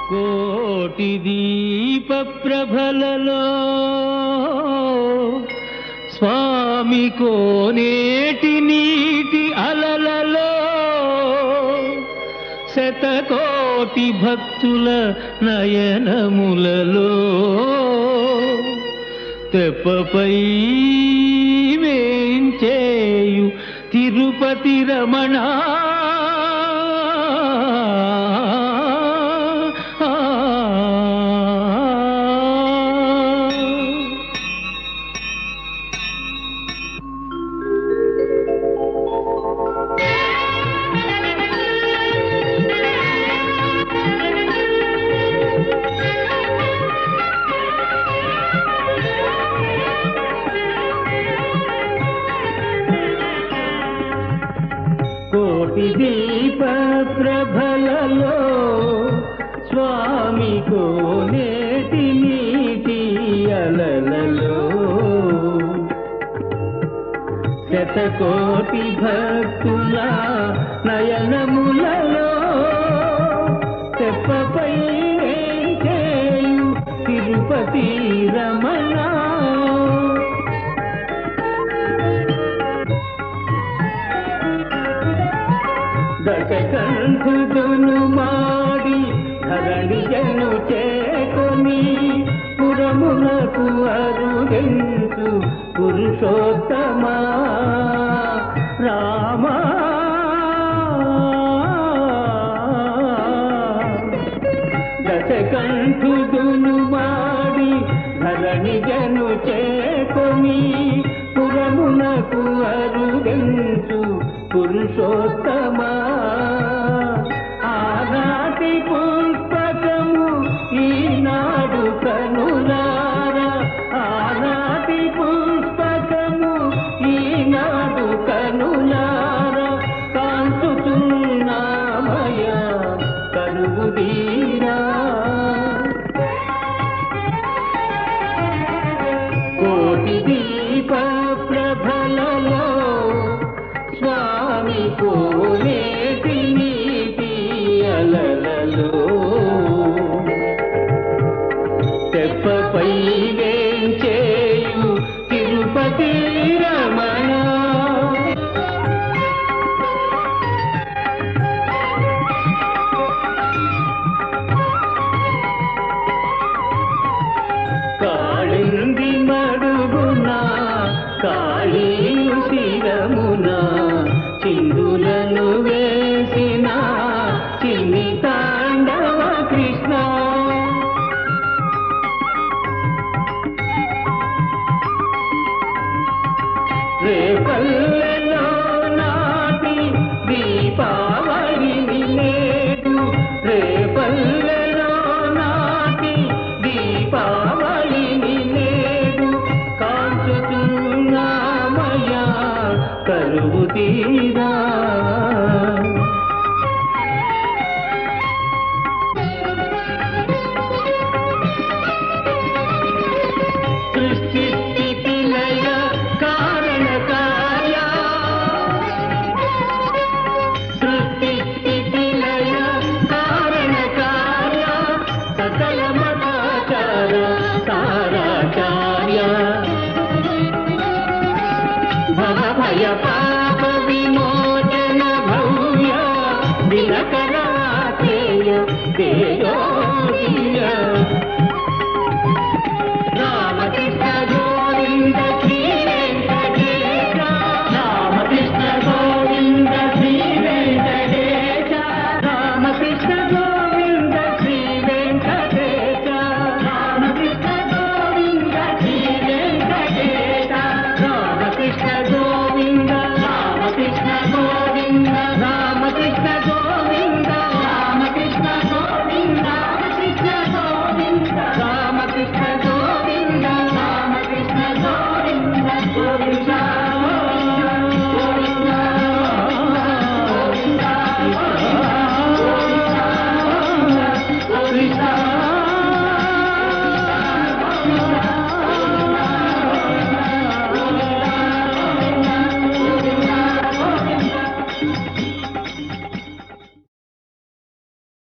కోటి దీప ప్రభలలో స్వామి కోనేటి నీటి అలలలో శతకోటి భక్తుల నయనములలో తెప్పపై వేంచేయు తిరుపతి రమణ కోటి దీప ప్రభలలో స్వామి కోనేటి నీటి అలలలో శతకోటి భక్తుల నయనములలో తెప్పపై వేంచేయు తిరుపతి రమణ దశకంఠుడును మాడి ధరణిజను చేకొని పురమునకు అరుగెంచు పురుషోత్తమా రామా దశకంఠుడును మాడి ధరణిజను చేకొని పురమునకు అరుగెంచు పురుషోత్తమా ఆనాటి పుస్తకము ఈనాడు కనులార ఆనాటి పుస్తకము ఈనాడు కనులార కాంచుతున్నామయ కరుగుదీరా కోటి దీప ప్రభలలో స్వామి కోనేటి నీటి అలలలో తెప్పపై వేంచేయు తిరుపతి రమణ కాళింది మడుగున కాళీయు శిరమున చిందులను వేసిన చిన్ని తాండవ కృష్ణ రేపల్లెలో నాటి దీపావళి నేడు రేపల్లెలో నాటి దీపావళి నేడు కాంచుతున్నామయ్యా కరువు తీరా